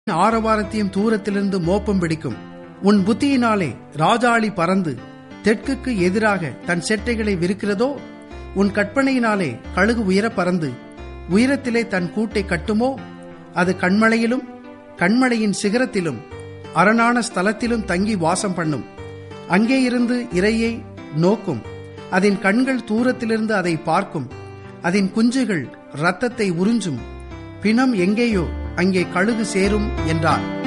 ஆரவாரத்தையும் தூரத்திலிருந்து மோப்பம் பிடிக்கும் உன் புத்தியினாலே ராஜாளி பறந்து தெற்குக்கு எதிராக தன் செட்டைகளை விரிக்கிறதோ உன் கற்பனையினாலே கழுகு உயர பறந்து உயரத்திலே தன் கூட்டை கட்டுமோ அது கண்மலையிலும் கண்மலையின் சிகரத்திலும் அரணான ஸ்தலத்திலும் தங்கி வாசம் பண்ணும் அங்கே இருந்து இரையை நோக்கும் அதன் கண்கள் தூரத்திலிருந்து அதை பார்க்கும் அதன் குஞ்சுகள் இரத்தத்தை உறிஞ்சும் பிணம் எங்கேயோ அங்கே கழுகு சேரும் என்றார்